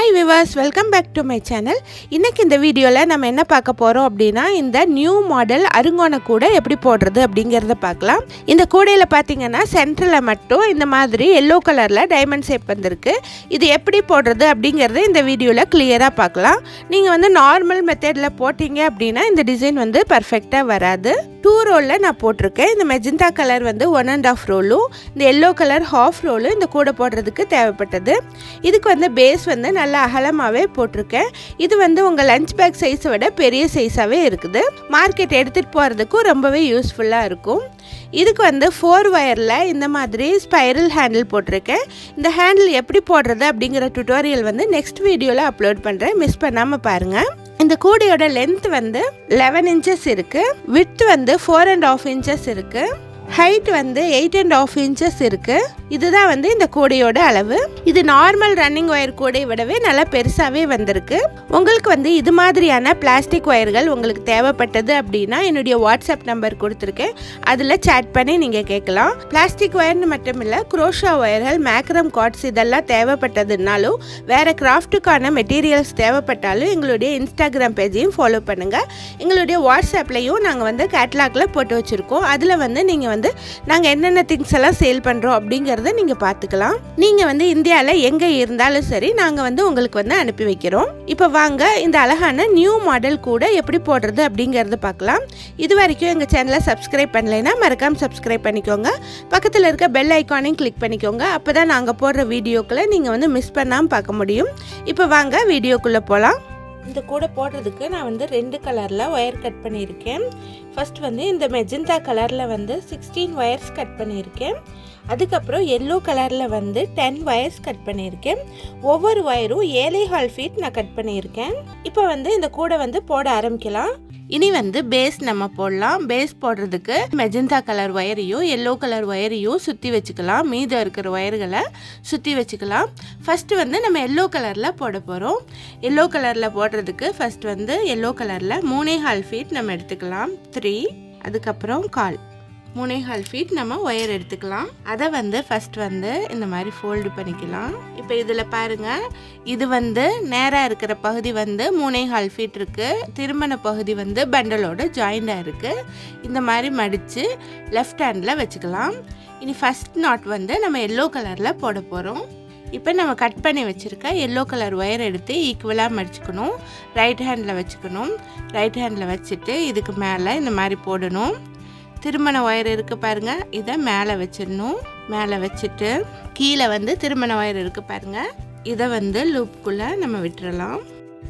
hi Vivas welcome back to my channel இன்றைக்கி இந்த வீடியோவில் நம்ம என்ன பார்க்க போகிறோம் அப்படின்னா இந்த நியூ மாடல் அருங்கோண கூடை எப்படி போடுறது அப்படிங்கிறத பார்க்கலாம் இந்த கூடையில் பார்த்தீங்கன்னா சென்டரில் மட்டும் இந்த மாதிரி எல்லோ கலரில் டைமண்ட் ஷேப் வந்திருக்கு இது எப்படி போடுறது அப்படிங்கிறத இந்த வீடியோவில் கிளியராக பார்க்கலாம் நீங்கள் வந்து நார்மல் மெத்தடில் போட்டிங்க அப்படின்னா இந்த டிசைன் வந்து பர்ஃபெக்டாக வராது டூ ரோலில் நான் போட்டிருக்கேன் இந்த மெஜந்தா கலர் வந்து ஒன் அண்ட் ஆஃப் ரோலும் இந்த எல்லோ கலர் ஹாஃப் ரோலும் இந்த கூடை போடுறதுக்கு தேவைப்பட்டது இதுக்கு வந்து பேஸ் வந்து நல்லா அகலமாகவே போட்டிருக்கேன் இது வந்து உங்கள் லஞ்ச் பேக் சைஸை விட பெரிய சைஸாகவே இருக்குது மார்க்கெட் எடுத்துகிட்டு போகிறதுக்கும் ரொம்பவே யூஸ்ஃபுல்லாக இருக்கும் இதுக்கு வந்து ஃபோர் ஒயரில் இந்த மாதிரி ஸ்பைரல் ஹேண்டில் போட்டிருக்கேன் இந்த ஹேண்டில் எப்படி போடுறது அப்படிங்கிற டுட்டோரியல் வந்து நெக்ஸ்ட் வீடியோவில் அப்லோட் பண்ணுறேன் மிஸ் பண்ணாமல் பாருங்கள் இந்த கூடையோட லென்த் வந்து லெவன் இன்ச்சஸ் இருக்குது வித் வந்து ஃபோர் அண்ட் ஆஃப் இன்ச்சஸ் இருக்குது ஹைட் வந்து எயிட் அண்ட் ஆஃப் இன்ச்சஸ் இருக்குது இதுதான் வந்து இந்த கூடையோட அளவு இது நார்மல் ரன்னிங் ஒயர் கூடை விடவே நல்லா பெருசாகவே வந்திருக்கு உங்களுக்கு வந்து இது மாதிரியான பிளாஸ்டிக் ஒயர்கள் உங்களுக்கு தேவைப்பட்டது அப்படின்னா என்னுடைய வாட்ஸ்அப் நம்பர் கொடுத்துருக்கேன் அதில் சேட் பண்ணி நீங்கள் கேட்கலாம் பிளாஸ்டிக் ஒயர்னு மட்டும் இல்லை குரோஷா ஒயர்கள் மேக்ரம் கார்ட்ஸ் இதெல்லாம் தேவைப்பட்டதுனாலும் வேறு கிராஃப்ட்டுக்கான மெட்டீரியல்ஸ் தேவைப்பட்டாலும் எங்களுடைய இன்ஸ்டாகிராம் பேஜையும் ஃபாலோ பண்ணுங்கள் எங்களுடைய வாட்ஸ்அப்லேயும் நாங்கள் வந்து கேட்லாகில் போட்டு வச்சுருக்கோம் அதில் வந்து நீங்கள் வந்து நாங்கள் என்னென்ன திங்ஸ் எல்லாம் சேல் பண்ணுறோம் அப்படிங்கிறத நீங்கள் பார்த்துக்கலாம் நீங்கள் வந்து இந்தியாவில் எங்கே இருந்தாலும் சரி நாங்கள் வந்து உங்களுக்கு வந்து அனுப்பி வைக்கிறோம் இப்போ வாங்க இந்த அழகான நியூ மாடல் கூட எப்படி போடுறது அப்படிங்கிறத பார்க்கலாம் இது வரைக்கும் எங்கள் சேனலை சப்ஸ்கிரைப் பண்ணலைன்னா மறக்காமல் சப்ஸ்கிரைப் பண்ணிக்கோங்க பக்கத்தில் இருக்க பெல் ஐக்கானையும் கிளிக் பண்ணிக்கோங்க அப்போ தான் நாங்கள் போடுற வீடியோக்களை நீங்கள் வந்து மிஸ் பண்ணாமல் பார்க்க முடியும் இப்போ வாங்க வீடியோக்குள்ளே போகலாம் இந்த கூடை போடுறதுக்கு நான் வந்து ரெண்டு கலரில் ஒயர் கட் பண்ணியிருக்கேன் ஃபர்ஸ்ட் வந்து இந்த மெஜந்தா கலரில் வந்து சிக்ஸ்டீன் ஒயர்ஸ் கட் பண்ணியிருக்கேன் அதுக்கப்புறம் எல்லோ கலரில் வந்து டென் ஒயர்ஸ் கட் பண்ணியிருக்கேன் ஒவ்வொரு ஒயரும் ஏழை ஹால் ஃபீட் நான் கட் பண்ணியிருக்கேன் இப்போ வந்து இந்த கூடை வந்து போட ஆரம்பிக்கலாம் இனி வந்து பேஸ் நம்ம போடலாம் பேஸ் போடுறதுக்கு மெஜந்தா கலர் ஒயரையும் எல்லோ கலர் ஒயரையும் சுற்றி வச்சுக்கலாம் மீதம் இருக்கிற ஒயர்களை சுற்றி வச்சுக்கலாம் ஃபஸ்ட்டு வந்து நம்ம எல்லோ கலரில் போட போகிறோம் எல்லோ கலரில் போடுறதுக்கு ஃபஸ்ட் வந்து எல்லோ கலரில் மூணே ஹால் ஃபீட் நம்ம எடுத்துக்கலாம் த்ரீ அதுக்கப்புறம் கால் மூணே ஹால் ஃபீட் நம்ம ஒயர் எடுத்துக்கலாம் அதை வந்து ஃபஸ்ட் வந்து இந்த மாதிரி ஃபோல்டு பண்ணிக்கலாம் இப்போ இதில் பாருங்கள் இது வந்து நேராக இருக்கிற பகுதி வந்து மூணே ஹால் ஃபீட் இருக்குது திருமண பகுதி வந்து பண்டலோட ஜாயிண்டாக இருக்குது இந்த மாதிரி மடித்து லெஃப்ட் ஹேண்டில் வச்சுக்கலாம் இனி ஃபஸ்ட் நாட் வந்து நம்ம எல்லோ கலரில் போட போகிறோம் இப்போ நம்ம கட் பண்ணி வச்சுருக்க எல்லோ கலர் ஒயர் எடுத்து ஈக்குவலாக மடிச்சுக்கணும் ரைட் ஹேண்டில் வச்சுக்கணும் ரைட் ஹேண்டில் வச்சுட்டு இதுக்கு மேலே இந்த மாதிரி போடணும் திருமண ஒயர் இருக்குது பாருங்கள் இதை மேலே வச்சிடணும் மேலே வச்சுட்டு கீழே வந்து திருமண ஒயர் இருக்குது பாருங்கள் இதை வந்து லூப்புக்குள்ளே நம்ம விட்டுறலாம்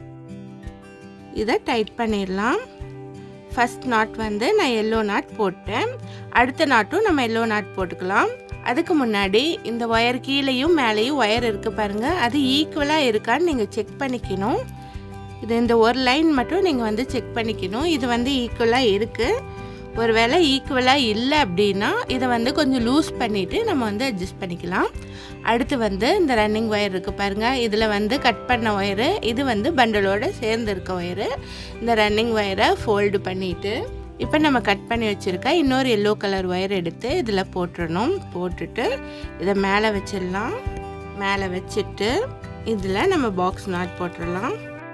இதை டைட் பண்ணிடலாம் ஃபஸ்ட் நாட் வந்து நான் எல்லோ நாட் போட்டேன் அடுத்த நாட்டும் நம்ம எல்லோ நாட் போட்டுக்கலாம் அதுக்கு முன்னாடி இந்த ஒயர் கீழேயும் மேலேயும் ஒயர் இருக்குது பாருங்கள் அது ஈக்குவலாக இருக்கான்னு நீங்கள் செக் பண்ணிக்கணும் இது இந்த ஒரு லைன் மட்டும் நீங்கள் வந்து செக் பண்ணிக்கணும் இது வந்து ஈக்குவலாக இருக்குது ஒருவேளை ஈக்குவலாக இல்லை அப்படின்னா இதை வந்து கொஞ்சம் லூஸ் பண்ணிவிட்டு நம்ம வந்து அட்ஜஸ்ட் பண்ணிக்கலாம் அடுத்து வந்து இந்த ரன்னிங் ஒயர் இருக்குது பாருங்கள் இதில் வந்து கட் பண்ண ஒயரு இது வந்து பண்டலோட சேர்ந்து இருக்க ஒயரு இந்த ரன்னிங் ஒயரை ஃபோல்டு பண்ணிவிட்டு இப்போ நம்ம கட் பண்ணி வச்சுருக்க இன்னொரு எல்லோ கலர் ஒயர் எடுத்து இதில் போட்டுடணும் போட்டுட்டு இதை மேலே வச்சிடலாம் மேலே வச்சுட்டு இதில் நம்ம பாக்ஸ் நாட் போட்டுடலாம்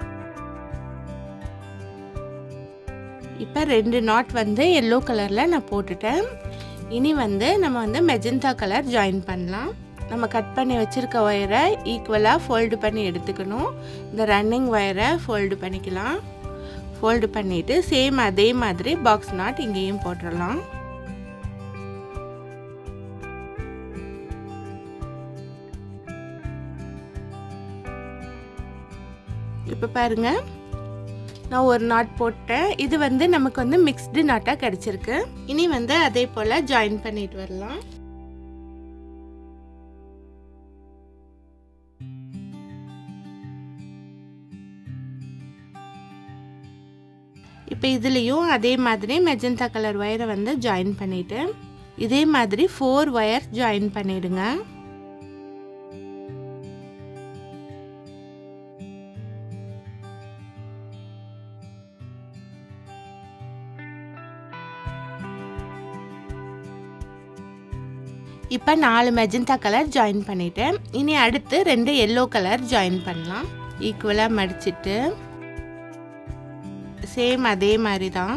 இப்போ ரெண்டு நாட் வந்து எல்லோ கலரில் நான் போட்டுட்டேன் இனி வந்து நம்ம வந்து மெஜந்தா கலர் ஜாயின் பண்ணலாம் நம்ம கட் பண்ணி வச்சுருக்க ஒயரை ஈக்குவலாக ஃபோல்டு பண்ணி எடுத்துக்கணும் இந்த ரன்னிங் ஒயரை ஃபோல்டு பண்ணிக்கலாம் ஃபோல்டு பண்ணிவிட்டு சேம் அதே மாதிரி பாக்ஸ் நாட் இங்கேயும் போட்டுடலாம் இப்போ பாருங்கள் நான் ஒரு நாட் போட்டேன் இது வந்து நமக்கு வந்து மிக்ஸ்டு நாட்டாக கிடச்சிருக்கு இனி வந்து அதே போல் ஜாயின் பண்ணிட்டு வரலாம் இப்போ இதுலேயும் அதே மாதிரி மெஜந்தா கலர் ஒயரை வந்து ஜாயின் பண்ணிவிட்டு இதே மாதிரி ஃபோர் ஒயர் ஜாயின் பண்ணிவிடுங்க இப்போ நாலு மெஜந்தா கலர் ஜாயின் பண்ணிட்டேன் இனி அடுத்து ரெண்டு எல்லோ கலர் ஜாயின் பண்ணலாம் ஈக்குவலாக மடிச்சிட்டு சேம் அதே மாதிரி தான்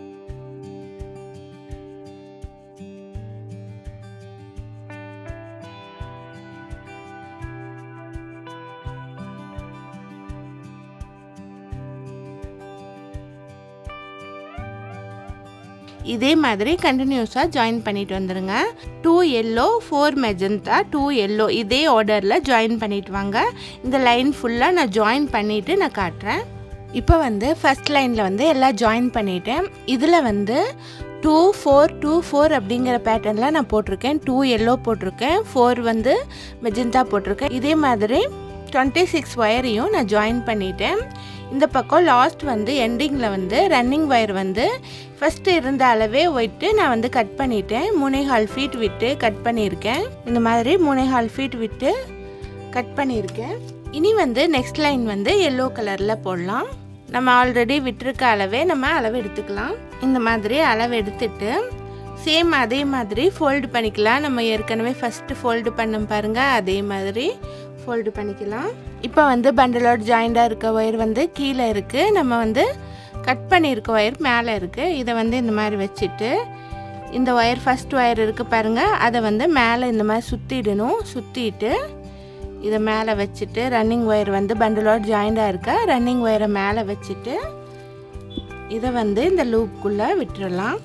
இதே மாதிரி கண்டினியூஸாக ஜாயின் பண்ணிட்டு வந்துடுங்க two yellow four magenta two yellow இதே ஆர்டரில் ஜாயின் பண்ணிட்டு வாங்க இந்த லைன் ஃபுல்லாக நான் ஜாயின் பண்ணிவிட்டு நான் காட்டுறேன் இப்போ வந்து ஃபஸ்ட் லைனில் வந்து எல்லாம் ஜாயின் பண்ணிட்டேன் இதில் வந்து டூ ஃபோர் டூ ஃபோர் அப்படிங்கிற பேட்டர்னில் நான் போட்டிருக்கேன் டூ எல்லோ போட்டிருக்கேன் ஃபோர் வந்து மெஜந்தா போட்டிருக்கேன் இதே மாதிரி டுவெண்ட்டி சிக்ஸ் ஒயரையும் நான் ஜாயின் பண்ணிட்டேன் இந்த பக்கம் லாஸ்ட் வந்து எண்டிங்கில் வந்து ரன்னிங் ஒயர் வந்து ஃபஸ்ட்டு இருந்த அளவே விட்டு நான் வந்து கட் பண்ணிட்டேன் மூணே ஹால் ஃபீட் விட்டு கட் பண்ணியிருக்கேன் இந்த மாதிரி மூணே ஹால் ஃபீட் விட்டு கட் பண்ணியிருக்கேன் இனி வந்து நெக்ஸ்ட் லைன் வந்து எல்லோ கலரில் போடலாம் நம்ம ஆல்ரெடி விட்டுருக்க அளவே நம்ம அளவு எடுத்துக்கலாம் இந்த மாதிரி அளவு எடுத்துட்டு சேம் அதே மாதிரி ஃபோல்டு பண்ணிக்கலாம் நம்ம ஏற்கனவே ஃபஸ்ட்டு ஃபோல்டு பண்ண பாருங்கள் அதே மாதிரி ஃபோல்டு பண்ணிக்கலாம் இப்போ வந்து பண்டலோட ஜாயிண்டாக இருக்க ஒயர் வந்து கீழே இருக்குது நம்ம வந்து கட் பண்ணியிருக்க ஒயர் மேலே இருக்குது இதை வந்து இந்த மாதிரி வச்சுட்டு இந்த ஒயர் ஃபஸ்ட் ஒயர் இருக்குது பாருங்கள் அதை வந்து மேலே இந்த மாதிரி சுற்றிடணும் சுற்றிட்டு இதை மேலே வச்சுட்டு ரன்னிங் ஒயர் வந்து பண்டலோட ஜாயிண்டாக இருக்க ரன்னிங் ஒயரை மேலே வச்சுட்டு இதை வந்து இந்த லூப்புக்குள்ளே விட்டுறலாம்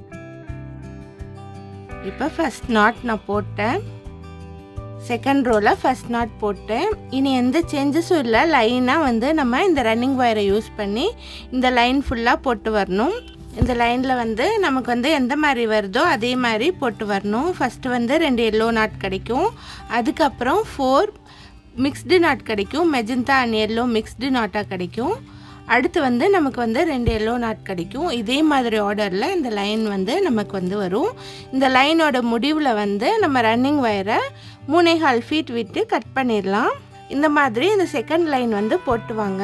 இப்போ ஃபஸ்ட் நாட் நான் போட்டேன் செகண்ட் ரோவில் ஃபஸ்ட் நாட் போட்டேன் இனி எந்த சேஞ்சஸும் இல்லை லைனாக வந்து நம்ம இந்த ரன்னிங் ஒயரை யூஸ் பண்ணி இந்த லைன் ஃபுல்லாக போட்டு வரணும் இந்த லைனில் வந்து நமக்கு வந்து எந்த மாதிரி வருதோ அதே மாதிரி போட்டு வரணும் ஃபஸ்ட்டு வந்து ரெண்டு எல்லோ நாட் கிடைக்கும் அதுக்கப்புறம் ஃபோர் மிக்ஸ்டு நாட் கிடைக்கும் மெஜந்தா அண்ட் எல்லோ மிக்ஸ்டு நாட்டாக கிடைக்கும் அடுத்து வந்து நமக்கு வந்து ரெண்டு எல்லோ நாட் கிடைக்கும் இதே மாதிரி ஆர்டரில் இந்த லைன் வந்து நமக்கு வந்து வரும் இந்த லைனோட முடிவில் வந்து நம்ம ரன்னிங் ஒயரை மூணே கால் ஃபீட் விட்டு கட் பண்ணிடலாம் இந்த மாதிரி இந்த செகண்ட் லைன் வந்து போட்டுவாங்க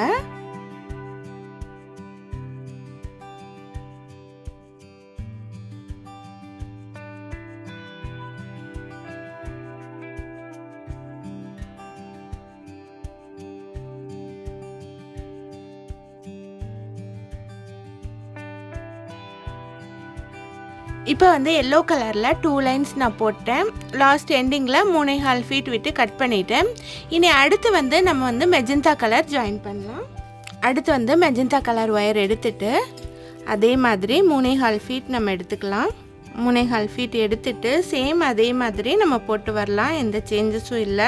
இப்போ வந்து எல்லோ கலரில் டூ லைன்ஸ் நான் போட்டேன் லாஸ்ட் எண்டிங்கில் மூணே ஹால் ஃபீட் விட்டு கட் பண்ணிட்டேன் இனி அடுத்து வந்து நம்ம வந்து மெஜந்தா கலர் ஜாயின் பண்ணலாம் அடுத்து வந்து மெஜந்தா கலர் ஒயர் எடுத்துட்டு அதே மாதிரி மூணே ஹால் ஃபீட் நம்ம எடுத்துக்கலாம் மூணே ஹால் ஃபீட் எடுத்துட்டு சேம் அதே மாதிரி நம்ம போட்டு வரலாம் எந்த சேஞ்சஸும் இல்லை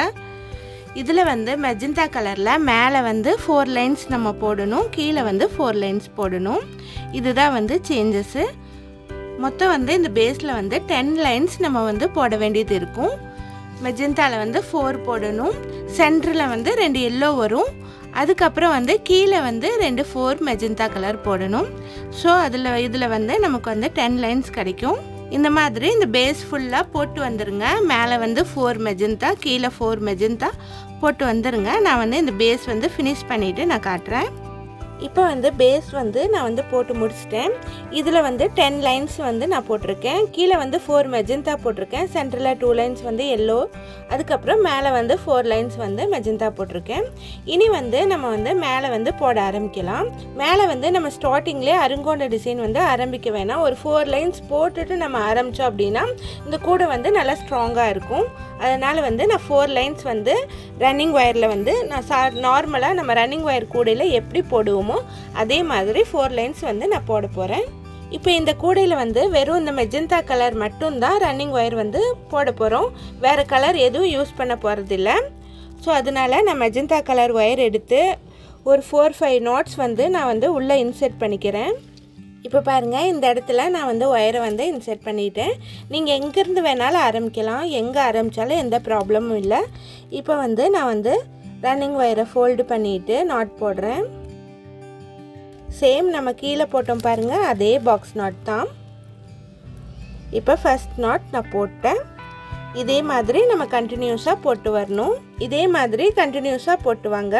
இதில் வந்து மெஜந்தா கலரில் மேலே வந்து ஃபோர் லைன்ஸ் நம்ம போடணும் கீழே வந்து ஃபோர் லைன்ஸ் போடணும் இதுதான் வந்து சேஞ்சஸ்ஸு மொத்தம் வந்து இந்த பேஸில் வந்து டென் லைன்ஸ் நம்ம வந்து போட வேண்டியது இருக்கும் மெஜந்தாவில் வந்து ஃபோர் போடணும் சென்டரில் வந்து ரெண்டு எல்லோ வரும் அதுக்கப்புறம் வந்து கீழே வந்து ரெண்டு ஃபோர் மெஜந்தா கலர் போடணும் ஸோ அதில் இதில் வந்து நமக்கு வந்து டென் லைன்ஸ் கிடைக்கும் இந்த மாதிரி இந்த பேஸ் ஃபுல்லாக போட்டு வந்துருங்க மேலே வந்து ஃபோர் மெஜந்தா கீழே ஃபோர் மெஜந்தா போட்டு வந்துருங்க நான் வந்து இந்த பேஸ் வந்து ஃபினிஷ் பண்ணிவிட்டு நான் காட்டுறேன் இப்போ வந்து பேஸ் வந்து நான் வந்து போட்டு முடிச்சிட்டேன் இதில் வந்து டென் லைன்ஸ் வந்து நான் போட்டிருக்கேன் கீழே வந்து ஃபோர் மெஜந்தா போட்டிருக்கேன் சென்டரில் டூ லைன்ஸ் வந்து எல்லோ அதுக்கப்புறம் மேலே வந்து ஃபோர் லைன்ஸ் வந்து மெஜந்தா போட்டிருக்கேன் இனி வந்து நம்ம வந்து மேலே வந்து போட ஆரம்பிக்கலாம் மேலே வந்து நம்ம ஸ்டார்டிங்லேயே அருங்கோண்ட டிசைன் வந்து ஆரம்பிக்க வேணாம் ஒரு ஃபோர் லைன்ஸ் போட்டுட்டு நம்ம ஆரம்பித்தோம் அப்படின்னா இந்த கூடை வந்து நல்லா ஸ்ட்ராங்காக இருக்கும் அதனால் வந்து நான் ஃபோர் லைன்ஸ் வந்து ரன்னிங் ஒயரில் வந்து நான் சா நார்மலாக நம்ம ரன்னிங் ஒயர் கூடையில் எப்படி போடுவோமோ அதே மாதிரி ஃபோர் லைன்ஸ் வந்து நான் போட போகிறேன் இப்போ இந்த கூடையில் வந்து வெறும் இந்த மெஜந்தா கலர் மட்டும்தான் ரன்னிங் ஒயர் வந்து போட போகிறோம் வேறு கலர் எதுவும் யூஸ் பண்ண போகிறதில்ல ஸோ அதனால நான் மெஜந்தா கலர் ஒயர் எடுத்து ஒரு ஃபோர் ஃபைவ் நாட்ஸ் வந்து நான் வந்து உள்ளே இன்செர்ட் பண்ணிக்கிறேன் இப்போ பாருங்கள் இந்த இடத்துல நான் வந்து ஒயரை வந்து இன்செர்ட் பண்ணிட்டேன் நீங்கள் எங்கேருந்து வேணாலும் ஆரம்பிக்கலாம் எங்கே ஆரம்பித்தாலும் எந்த ப்ராப்ளமும் இல்லை இப்போ வந்து நான் வந்து ரன்னிங் ஒயரை ஃபோல்டு பண்ணிவிட்டு நாட் போடுறேன் சேம் நம்ம கீழே போட்டோம் பாருங்கள் அதே பாக்ஸ் நாட் தான் இப்போ ஃபஸ்ட் நாட் நான் போட்டேன் இதே மாதிரி நம்ம கண்டினியூஸாக போட்டு வரணும் இதே மாதிரி கண்டினியூஸாக போட்டு வாங்க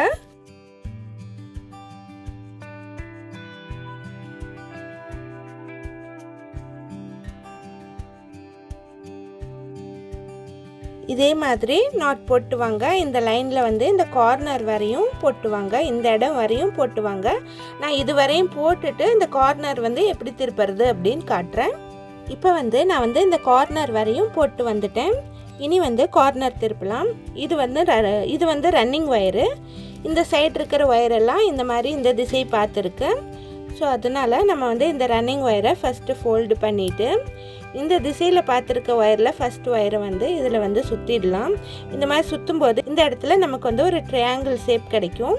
இதே மாதிரி நாட் போட்டுவாங்க இந்த லைனில் வந்து இந்த கார்னர் வரையும் போட்டுவாங்க இந்த இடம் வரையும் போட்டுவாங்க நான் இது வரையும் போட்டுட்டு இந்த கார்னர் வந்து எப்படி திருப்புறது அப்படின்னு காட்டுறேன் இப்போ வந்து நான் வந்து இந்த கார்னர் வரையும் போட்டு வந்துட்டேன் இனி வந்து கார்னர் திருப்பலாம் இது வந்து ர- இது வந்து ரன்னிங் ஒயரு இந்த சைடு இருக்கிற ஒயரெல்லாம் இந்த மாதிரி இந்த திசை பார்த்துருக்கு ஸோ அதனால நம்ம வந்து இந்த ரன்னிங் ஒயரை ஃபஸ்ட்டு ஃபோல்டு பண்ணிவிட்டு இந்த திசையில் பார்த்துருக்க ஒயரில் ஃபஸ்ட் ஒயரை வந்து இதில் வந்து சுற்றிடலாம் இந்த மாதிரி சுற்றும் போது இந்த இடத்துல நமக்கு வந்து ஒரு ட்ரையாங்கிள் ஷேப் கிடைக்கும்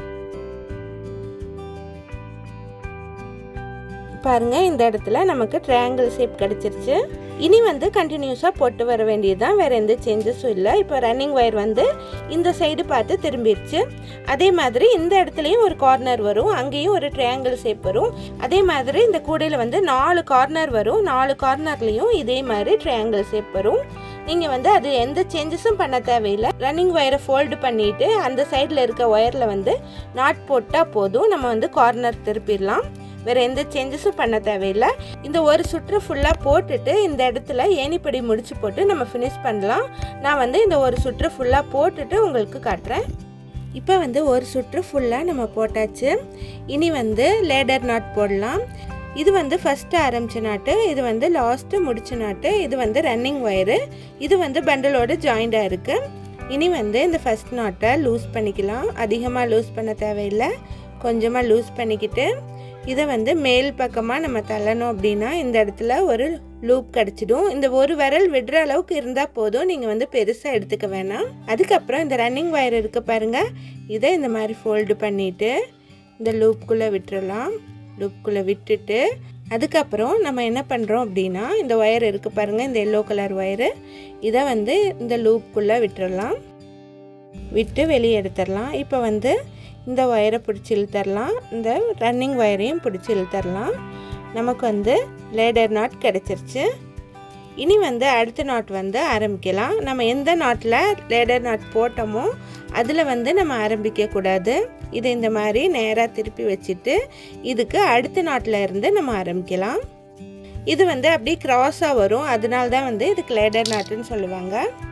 பாருங்க இந்த இடத்துல நமக்கு ட்ரையாங்கிள் ஷேப் கிடைச்சிருச்சு இனி வந்து கண்டினியூஸாக போட்டு வர வேண்டியது தான் வேறு எந்த சேஞ்சஸும் இல்லை இப்போ ரன்னிங் ஒயர் வந்து இந்த சைடு பார்த்து திரும்பிடுச்சு அதே மாதிரி இந்த இடத்துலையும் ஒரு கார்னர் வரும் அங்கேயும் ஒரு ட்ரையாங்கிள் ஷேப் வரும் அதே மாதிரி இந்த கூடையில் வந்து நாலு கார்னர் வரும் நாலு கார்னர்லேயும் இதே மாதிரி ட்ரையாங்கிள் ஷேப் வரும் நீங்கள் வந்து அது எந்த சேஞ்சஸும் பண்ண தேவையில்லை ரன்னிங் ஒயரை ஃபோல்டு பண்ணிவிட்டு அந்த சைடில் இருக்க ஒயரில் வந்து நாட் போட்டால் போதும் நம்ம வந்து கார்னர் திருப்பிடலாம் வேறு எந்த சேஞ்சஸும் பண்ண தேவையில்லை இந்த ஒரு சுற்று ஃபுல்லாக போட்டுட்டு இந்த இடத்துல ஏணிப்படி முடிச்சு போட்டு நம்ம ஃபினிஷ் பண்ணலாம் நான் வந்து இந்த ஒரு சுற்று ஃபுல்லாக போட்டுட்டு உங்களுக்கு காட்டுறேன் இப்போ வந்து ஒரு சுற்று ஃபுல்லாக நம்ம போட்டாச்சு இனி வந்து லேடர் நாட் போடலாம் இது வந்து ஃபஸ்ட்டு ஆரம்பிச்ச நாட்டு இது வந்து லாஸ்ட்டு முடிச்ச நாட்டு இது வந்து ரன்னிங் ஒயரு இது வந்து பண்டலோட ஜாயிண்டாக இருக்குது இனி வந்து இந்த ஃபஸ்ட் நாட்டை லூஸ் பண்ணிக்கலாம் அதிகமாக லூஸ் பண்ண தேவையில்லை கொஞ்சமாக லூஸ் பண்ணிக்கிட்டு இதை வந்து மேல் பக்கமாக நம்ம தள்ளணும் அப்படின்னா இந்த இடத்துல ஒரு லூப் கிடச்சிடும் இந்த ஒரு விரல் விடுற அளவுக்கு இருந்தால் போதும் நீங்கள் வந்து பெருசாக எடுத்துக்க வேணாம் அதுக்கப்புறம் இந்த ரன்னிங் ஒயர் இருக்க பாருங்க இதை இந்த மாதிரி ஃபோல்டு பண்ணிவிட்டு இந்த லூப்குள்ளே விட்டுறலாம் லூப்குள்ளே விட்டுட்டு அதுக்கப்புறம் நம்ம என்ன பண்ணுறோம் அப்படின்னா இந்த ஒயர் இருக்குது பாருங்கள் இந்த எல்லோ கலர் ஒயரு இதை வந்து இந்த லூப்குள்ளே விட்டுறலாம் விட்டு வெளியே எடுத்துடலாம் இப்போ வந்து இந்த ஒயரை பிடிச்சி இழுத்தரலாம் இந்த ரன்னிங் ஒயரையும் பிடிச்சி இழுத்தரலாம் நமக்கு வந்து லேடர் நாட் கிடச்சிருச்சு இனி வந்து அடுத்த நாட் வந்து ஆரம்பிக்கலாம் நம்ம எந்த நாட்டில் லேடர் நாட் போட்டோமோ அதில் வந்து நம்ம ஆரம்பிக்க கூடாது இதை இந்த மாதிரி நேராக திருப்பி வச்சுட்டு இதுக்கு அடுத்த நாட்டில் இருந்து நம்ம ஆரம்பிக்கலாம் இது வந்து அப்படியே கிராஸாக வரும் அதனால தான் வந்து இதுக்கு லேடர் நாட்டுன்னு சொல்லுவாங்க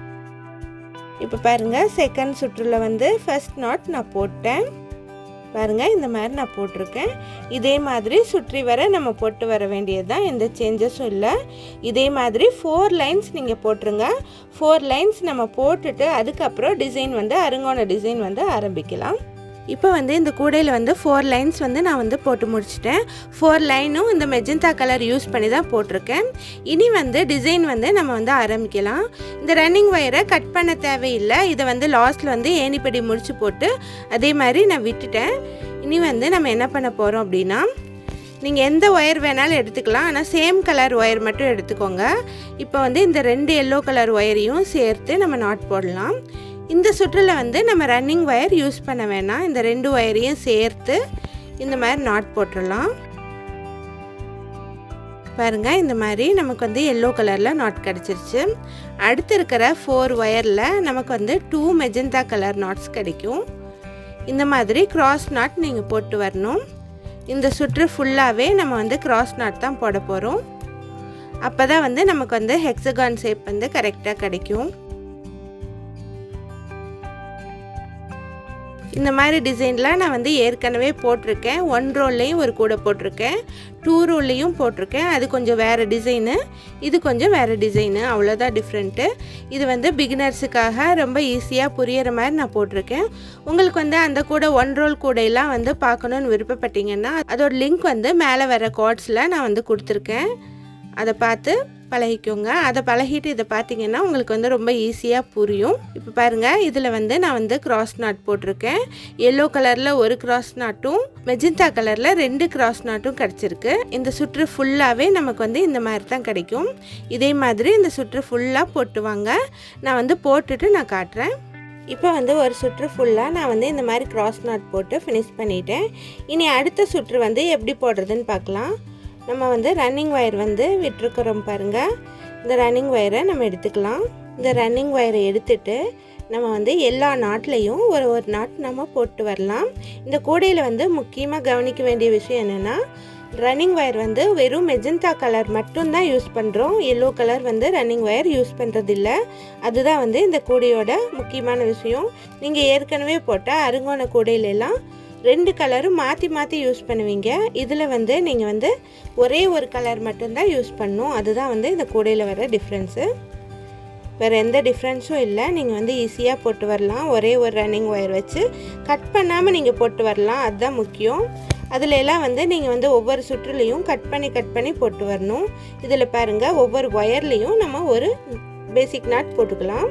இப்போ பாருங்கள் செகண்ட் சுற்றுல வந்து ஃபர்ஸ்ட் நாட் நான் போட்டேன் பாருங்கள் இந்த மாதிரி நான் போட்டிருக்கேன் இதே மாதிரி சுற்றி வர நம்ம போட்டு வர வேண்டியது தான் எந்த சேஞ்சஸும் இல்லை இதே மாதிரி ஃபோர் லைன்ஸ் நீங்கள் போட்டுருங்க ஃபோர் லைன்ஸ் நம்ம போட்டுட்டு அதுக்கப்புறம் டிசைன் வந்து அருங்கோண டிசைன் வந்து ஆரம்பிக்கலாம் இப்போ வந்து இந்த கூடையில் வந்து ஃபோர் லைன்ஸ் வந்து நான் வந்து போட்டு முடிச்சிட்டேன் ஃபோர் லைனும் இந்த மெஜந்தா கலர் யூஸ் பண்ணி தான் போட்டிருக்கேன் இனி வந்து டிசைன் வந்து நம்ம வந்து ஆரம்பிக்கலாம் இந்த ரன்னிங் ஒயரை கட் பண்ண தேவையில்லை இதை வந்து லாஸ்ட்டில் வந்து ஏணிப்படி முடிச்சு போட்டு அதே மாதிரி நான் விட்டுட்டேன் இனி வந்து நம்ம என்ன பண்ண போகிறோம் அப்படின்னா நீங்கள் எந்த ஒயர் வேணாலும் எடுத்துக்கலாம் ஆனால் சேம் கலர் ஒயர் மட்டும் எடுத்துக்கோங்க இப்போ வந்து இந்த ரெண்டு எல்லோ கலர் ஒயரையும் சேர்த்து நம்ம நாட் போடலாம் இந்த சுற்றில் வந்து நம்ம ரன்னிங் ஒயர் யூஸ் பண்ண வேணாம் இந்த ரெண்டு ஒயரையும் சேர்த்து இந்த மாதிரி நாட் போட்டுடலாம் பாருங்க இந்த மாதிரி நமக்கு வந்து எல்லோ கலரில் நாட் கிடச்சிருச்சு அடுத்து இருக்கிற ஃபோர் ஒயரில் நமக்கு வந்து டூ மெஜந்தா கலர் நாட்ஸ் கிடைக்கும் இந்த மாதிரி கிராஸ் நாட் நீங்கள் போட்டு வரணும் இந்த சுற்று ஃபுல்லாகவே நம்ம வந்து கிராஸ் நாட் தான் போட போகிறோம் அப்போ தான் வந்து நமக்கு வந்து ஹெக்ஸகான் ஷேப் வந்து கரெக்டாக கிடைக்கும் இந்த மாதிரி டிசைன்லாம் நான் வந்து ஏற்கனவே போட்டிருக்கேன் ஒன் ரோல்லையும் ஒரு கூடை போட்டிருக்கேன் டூ ரோல்லையும் போட்டிருக்கேன் அது கொஞ்சம் வேறு டிசைனு இது கொஞ்சம் வேறு டிசைனு அவ்வளோதான் டிஃப்ரெண்ட்டு இது வந்து பிகினர்ஸுக்காக ரொம்ப ஈஸியாக புரியிற மாதிரி நான் போட்டிருக்கேன் உங்களுக்கு வந்து அந்த கூட ஒன் ரோல் கூடையெல்லாம் வந்து பார்க்கணுன்னு விருப்பப்பட்டீங்கன்னா அதோட லிங்க் வந்து மேலே வர கார்ட்ஸில் நான் வந்து கொடுத்துருக்கேன் அதை பார்த்து பழகிக்கோங்க அதை பழகிட்டு இதை பார்த்தீங்கன்னா உங்களுக்கு வந்து ரொம்ப ஈஸியாக புரியும் இப்போ பாருங்கள் இதில் வந்து நான் வந்து கிராஸ் நாட் போட்டிருக்கேன் எல்லோ கலரில் ஒரு கிராஸ் நாட்டும் மெஜந்தா கலரில் ரெண்டு கிராஸ் நாட்டும் கிடச்சிருக்கு இந்த சுற்று ஃபுல்லாகவே நமக்கு வந்து இந்த மாதிரி தான் கிடைக்கும் இதே மாதிரி இந்த சுற்று ஃபுல்லாக போட்டுவாங்க நான் வந்து போட்டுட்டு நான் காட்டுறேன் இப்போ வந்து ஒரு சுற்று ஃபுல்லாக நான் வந்து இந்த மாதிரி கிராஸ் நாட் போட்டு ஃபினிஷ் பண்ணிட்டேன் இனி அடுத்த சுற்று வந்து எப்படி போடுறதுன்னு பார்க்கலாம் நம்ம வந்து ரன்னிங் ஒயர் வந்து விட்டுருக்குறோம் பாருங்கள் இந்த ரன்னிங் ஒயரை நம்ம எடுத்துக்கலாம் இந்த ரன்னிங் ஒயரை எடுத்துட்டு நம்ம வந்து எல்லா நாட்லேயும் ஒரு ஒரு நாட் நம்ம போட்டு வரலாம் இந்த கூடையில் வந்து முக்கியமாக கவனிக்க வேண்டிய விஷயம் என்னென்னா ரன்னிங் ஒயர் வந்து வெறும் மெஜந்தா கலர் மட்டும்தான் யூஸ் பண்ணுறோம் எல்லோ கலர் வந்து ரன்னிங் ஒயர் யூஸ் பண்ணுறதில்ல அதுதான் வந்து இந்த கூடையோட முக்கியமான விஷயம் நீங்கள் ஏற்கனவே போட்ட அருங்கோண கூடையிலெல்லாம் ரெண்டு கலரும் மாற்றி மாற்றி யூஸ் பண்ணுவீங்க இதில் வந்து நீங்கள் வந்து ஒரே ஒரு கலர் மட்டும்தான் யூஸ் பண்ணும் அதுதான் வந்து இந்த கூடையில் வர டிஃப்ரென்ஸு வேறு எந்த டிஃப்ரென்ஸும் இல்லை நீங்கள் வந்து ஈஸியாக போட்டு வரலாம் ஒரே ஒரு ரன்னிங் ஒயர் வச்சு கட் பண்ணாமல் நீங்கள் போட்டு வரலாம் அதுதான் முக்கியம் அதில் எல்லாம் வந்து நீங்கள் வந்து ஒவ்வொரு சுற்றுலையும் கட் பண்ணி கட் பண்ணி போட்டு வரணும் இதில் பாருங்கள் ஒவ்வொரு ஒயர்லேயும் நம்ம ஒரு பேசிக் நாட் போட்டுக்கலாம்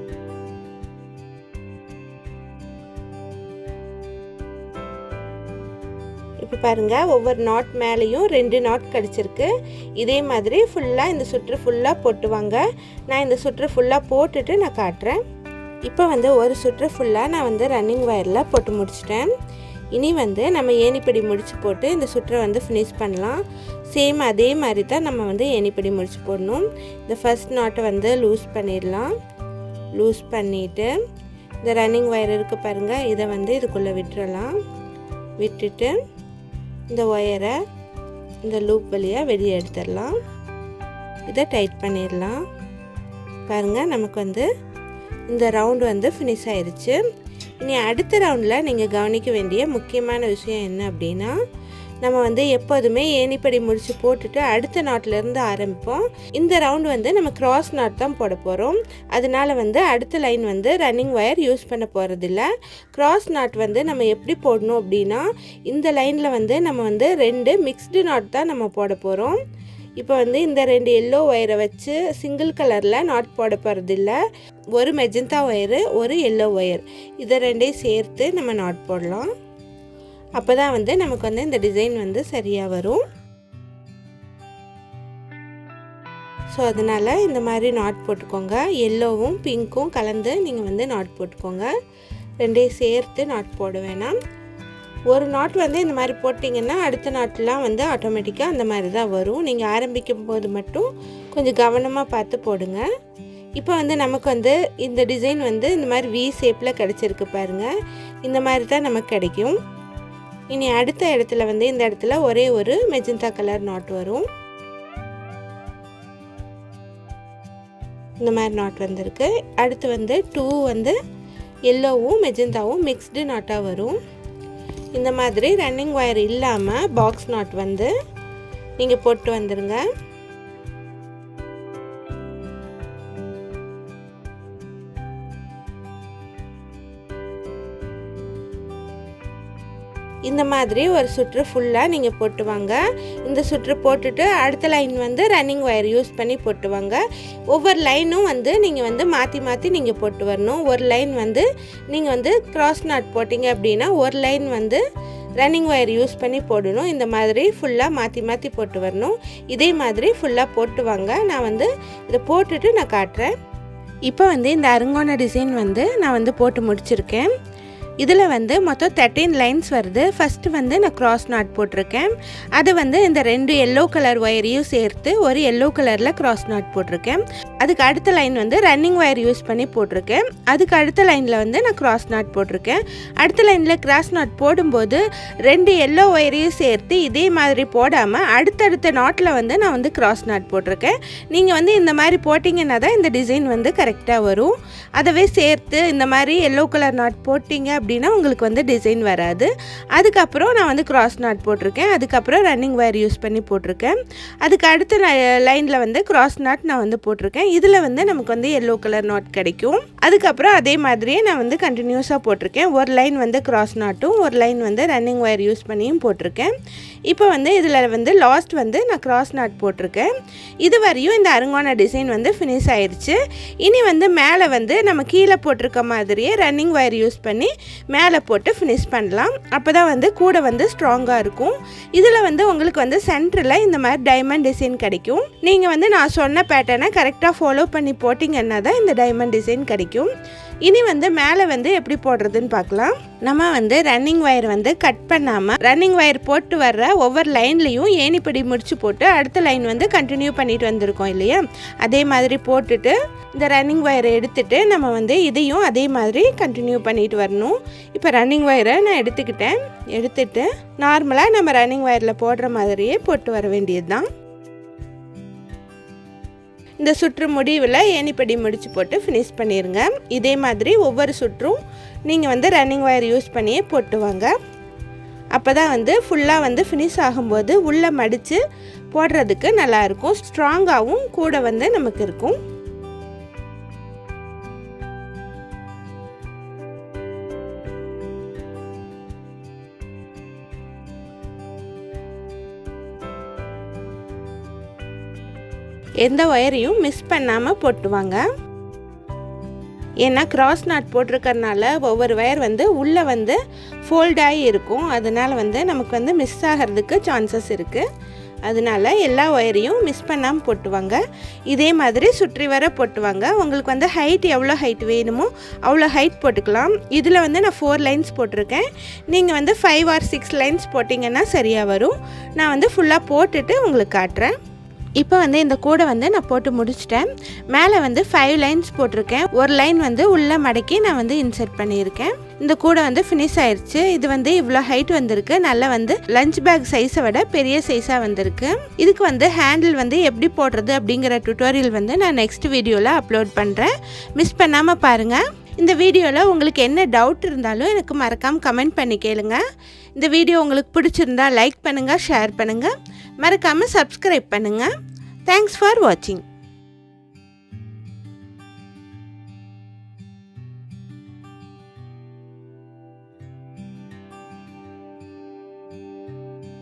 இப்போ பாருங்கள் ஒவ்வொரு நாட் மேலேயும் ரெண்டு நாட் கிடச்சிருக்கு இதே மாதிரி ஃபுல்லாக இந்த சுற்று ஃபுல்லாக போட்டுவாங்க நான் இந்த சுற்று ஃபுல்லாக போட்டுட்டு நான் காட்டுறேன் இப்போ வந்து ஒரு சுற்று ஃபுல்லாக நான் வந்து ரன்னிங் ஒயரில் போட்டு முடிச்சிட்டேன் இனி வந்து நம்ம ஏணிப்படி முடிச்சு போட்டு இந்த சுற்றை வந்து ஃபினிஷ் பண்ணலாம் சேம் அதே மாதிரி தான் நம்ம வந்து ஏணிப்படி முடிச்சு போடணும் இந்த ஃபஸ்ட் நாட்டை வந்து லூஸ் பண்ணிடலாம் லூஸ் பண்ணிவிட்டு இந்த ரன்னிங் ஒயர் இருக்குது பாருங்கள் இதை வந்து இதுக்குள்ளே விட்டுறலாம் விட்டுட்டு இந்த ஒயரை இந்த லூப் வழியாக வெளியே எடுத்துடலாம் இதை டைட் பண்ணிடலாம் பாருங்கள் நமக்கு வந்து இந்த ரவுண்டு வந்து ஃபினிஷ் ஆயிடுச்சு இனி அடுத்த ரவுண்டில் நீங்கள் கவனிக்க வேண்டிய முக்கியமான விஷயம் என்ன அப்படின்னா நம்ம வந்து எப்போதுமே ஏணிப்படி முடிச்சு போட்டுட்டு அடுத்த நாட்டிலேருந்து ஆரம்பிப்போம் இந்த ரவுண்ட் வந்து நம்ம கிராஸ் நாட் தான் போட போகிறோம் அதனால வந்து அடுத்த லைன் வந்து ரன்னிங் ஒயர் யூஸ் பண்ண போகிறதில்ல கிராஸ் நாட் வந்து நம்ம எப்படி போடணும் அப்படின்னா இந்த லைனில் வந்து நம்ம வந்து ரெண்டு மிக்ஸ்டு நாட் தான் நம்ம போட போகிறோம் இப்போ வந்து இந்த ரெண்டு எல்லோ ஒயரை வச்சு சிங்கிள் கலரில் நாட் போட போகிறதில்ல ஒரு மெஜந்தா ஒயரு ஒரு எல்லோ ஒயர் இதை ரெண்டையும் சேர்த்து நம்ம நாட் போடலாம் அப்போ தான் வந்து நமக்கு வந்து இந்த டிசைன் வந்து சரியாக வரும் ஸோ அதனால் இந்த மாதிரி நாட் போட்டுக்கோங்க எல்லோவும் பிங்க்கும் கலந்து நீங்கள் வந்து நாட் போட்டுக்கோங்க ரெண்டையும் சேர்த்து நாட் போட வேணாம் ஒரு நாட் வந்து இந்த மாதிரி போட்டிங்கன்னா அடுத்த நாட்லாம் வந்து ஆட்டோமேட்டிக்காக அந்த மாதிரி தான் வரும் நீங்கள் ஆரம்பிக்கும் போது மட்டும் கொஞ்சம் கவனமாக பார்த்து போடுங்க இப்போ வந்து நமக்கு வந்து இந்த டிசைன் வந்து இந்த மாதிரி வி ஷேப்பில் கிடச்சிருக்கு பாருங்கள் இந்த மாதிரி தான் நமக்கு கிடைக்கும் இனி அடுத்த இடத்துல வந்து இந்த இடத்துல ஒரே ஒரு மெஜந்தா கலர் நாட் வரும் இந்த மாதிரி நாட் வந்திருக்கு அடுத்து வந்து டூ வந்து எல்லோவும் மெஜந்தாவும் மிக்ஸ்டு நாட்டாக வரும் இந்த மாதிரி ரன்னிங் ஒயர் இல்லாமல் பாக்ஸ் நாட் வந்து நீங்கள் போட்டு வந்துடுங்க இந்த மாதிரி ஒரு சுற்று ஃபுல்லாக நீங்கள் போட்டு வாங்க இந்த சுற்று போட்டுட்டு அடுத்த லைன் வந்து ரன்னிங் ஒயர் யூஸ் பண்ணி போட்டு வாங்க ஒவ்வொரு லைனும் வந்து நீங்கள் வந்து மாற்றி மாற்றி நீங்கள் போட்டு வரணும் ஒரு லைன் வந்து நீங்கள் வந்து கிராஸ் நாட் போட்டிங்க அப்படின்னா ஒரு லைன் வந்து ரன்னிங் ஒயர் யூஸ் பண்ணி போடணும் இந்த மாதிரி ஃபுல்லாக மாற்றி மாற்றி போட்டு வரணும் இதே மாதிரி ஃபுல்லாக போட்டு வாங்க நான் வந்து இதை போட்டுட்டு நான் காட்டுறேன் இப்போ வந்து இந்த அருங்கோண டிசைன் வந்து நான் வந்து போட்டு முடிச்சிருக்கேன் இதில் வந்து மொத்தம் தேர்ட்டீன் லைன்ஸ் வருது ஃபஸ்ட்டு வந்து நான் கிராஸ் நாட் போட்டிருக்கேன் அது வந்து இந்த ரெண்டு எல்லோ கலர் ஒயரையும் சேர்த்து ஒரு எல்லோ கலரில் கிராஸ் நாட் போட்டிருக்கேன் அதுக்கு அடுத்த லைன் வந்து ரன்னிங் ஒயர் யூஸ் பண்ணி போட்டிருக்கேன் அதுக்கு அடுத்த லைனில் வந்து நான் கிராஸ் நாட் போட்டிருக்கேன் அடுத்த லைனில் கிராஸ் நாட் போடும்போது ரெண்டு எல்லோ ஒயரையும் சேர்த்து இதே மாதிரி போடாமல் அடுத்தடுத்த நாட்டில் வந்து நான் வந்து கிராஸ் நாட் போட்டிருக்கேன் நீங்கள் வந்து இந்த மாதிரி போட்டிங்கன்னா தான் இந்த டிசைன் வந்து கரெக்டாக வரும் அதவே சேர்த்து இந்த மாதிரி எல்லோ கலர் நாட் போட்டிங்க அப்படின்னா உங்களுக்கு வந்து டிசைன் வராது அதுக்கப்புறம் நான் வந்து கிராஸ் நாட் போட்டிருக்கேன் அதுக்கப்புறம் ரன்னிங் ஒயர் யூஸ் பண்ணி போட்டிருக்கேன் அதுக்கு அடுத்த லைனில் வந்து கிராஸ் நாட் நான் வந்து போட்டிருக்கேன் இதில் வந்து நமக்கு வந்து எல்லோ கலர் நாட் கிடைக்கும் அதுக்கப்புறம் அதே மாதிரியே நான் வந்து கண்டினியூஸாக போட்டிருக்கேன் ஒரு லைன் வந்து கிராஸ் நாட்டும் ஒரு லைன் வந்து ரன்னிங் ஒயர் யூஸ் பண்ணியும் போட்டிருக்கேன் இப்போ வந்து இதில் வந்து லாஸ்ட் வந்து நான் கிராஸ் நாட் போட்டிருக்கேன் இது வரையும் இந்த அருங்கான டிசைன் வந்து ஃபினிஷ் ஆயிடுச்சு இனி வந்து மேலே வந்து நம்ம கீழே போட்டிருக்க மாதிரியே ரன்னிங் ஒயர் யூஸ் பண்ணி மேலே போட்டு ஃபினிஷ் பண்ணலாம் அப்போ தான் வந்து கூட வந்து ஸ்ட்ராங்காக இருக்கும் இதில் வந்து உங்களுக்கு வந்து சென்டரில் இந்த மாதிரி டைமண்ட் டிசைன் கிடைக்கும் நீங்கள் வந்து நான் சொன்ன பேட்டர்னை கரெக்டாக ஃபாலோ பண்ணி போட்டிங்கன்னா தான் இந்த டைமண்ட் டிசைன் கிடைக்கும் இனி வந்து மேலே வந்து எப்படி போடுறதுன்னு பார்க்கலாம் நம்ம வந்து ரன்னிங் ஒயர் வந்து கட் பண்ணாமல் ரன்னிங் ஒயர் போட்டு வர்ற ஒவ்வொரு லைன்லேயும் ஏணிப்படி முடிச்சு போட்டு அடுத்த லைன் வந்து கண்டினியூ பண்ணிட்டு வந்திருக்கோம் இல்லையா அதே மாதிரி போட்டுட்டு இந்த ரன்னிங் ஒயரை எடுத்துட்டு நம்ம வந்து இதையும் அதே மாதிரி கண்டினியூ பண்ணிட்டு வரணும் இப்போ ரன்னிங் ஒயரை நான் எடுத்துக்கிட்டேன் எடுத்துட்டு நார்மலாக நம்ம ரன்னிங் ஒயரில் போடுற மாதிரியே போட்டு வர வேண்டியது தான் இந்த சுற்று முடிவில் ஏணிப்படி முடிச்சு போட்டு ஃபினிஷ் பண்ணிடுங்க இதே மாதிரி ஒவ்வொரு சுற்றும் நீங்கள் வந்து ரன்னிங் ஒயர் யூஸ் பண்ணியே போட்டு வாங்க அப்போ தான் வந்து ஃபுல்லாக வந்து ஃபினிஷ் ஆகும்போது உள்ளே மடித்து போடுறதுக்கு நல்லாயிருக்கும் ஸ்ட்ராங்காகவும் கூட வந்து நமக்கு இருக்கும் எந்த ஒயரையும் மிஸ் பண்ணாமல் போட்டுவாங்க ஏன்னா கிராஸ் நாட் போட்டிருக்கறனால ஒவ்வொரு ஒயர் வந்து உள்ளே வந்து ஃபோல்டாகி இருக்கும் அதனால் வந்து நமக்கு வந்து மிஸ் ஆகிறதுக்கு சான்சஸ் இருக்குது அதனால எல்லா ஒயரையும் மிஸ் பண்ணாமல் போட்டுவாங்க இதே மாதிரி சுற்றி வர போட்டுவாங்க உங்களுக்கு வந்து ஹைட் எவ்வளோ ஹைட் வேணுமோ அவ்வளோ ஹைட் போட்டுக்கலாம் இதில் வந்து நான் ஃபோர் லைன்ஸ் போட்டிருக்கேன் நீங்கள் வந்து ஃபைவ் ஆர் சிக்ஸ் லைன்ஸ் போட்டிங்கன்னா சரியாக வரும் நான் வந்து ஃபுல்லாக போட்டுட்டு உங்களுக்கு காட்டுறேன் இப்போ வந்து இந்த கூடை வந்து நான் போட்டு முடிச்சிட்டேன் மேலே வந்து ஃபைவ் லைன்ஸ் போட்டிருக்கேன் ஒரு லைன் வந்து உள்ளே மடக்கி நான் வந்து இன்சர்ட் பண்ணியிருக்கேன் இந்த கூடை வந்து ஃபினிஷ் ஆயிடுச்சு இது வந்து இவ்வளோ ஹைட் வந்திருக்கு நல்லா வந்து லஞ்ச் பேக் சைஸை விட பெரிய சைஸாக வந்திருக்கு இதுக்கு வந்து ஹேண்டில் வந்து எப்படி போடுறது அப்படிங்கிற டுட்டோரியல் வந்து நான் நெக்ஸ்ட் வீடியோவில் அப்லோட் பண்ணுறேன் மிஸ் பண்ணாமல் பாருங்கள் இந்த வீடியோவில் உங்களுக்கு என்ன டவுட் இருந்தாலும் எனக்கு மறக்காமல் கமெண்ட் பண்ணி கேளுங்க இந்த வீடியோ உங்களுக்கு பிடிச்சிருந்தா லைக் பண்ணுங்கள் ஷேர் பண்ணுங்கள் மறக்காமல் சப்ஸ்கிரைப் பண்ணுங்கள் தேங்க்ஸ் ஃபார் வாட்சிங்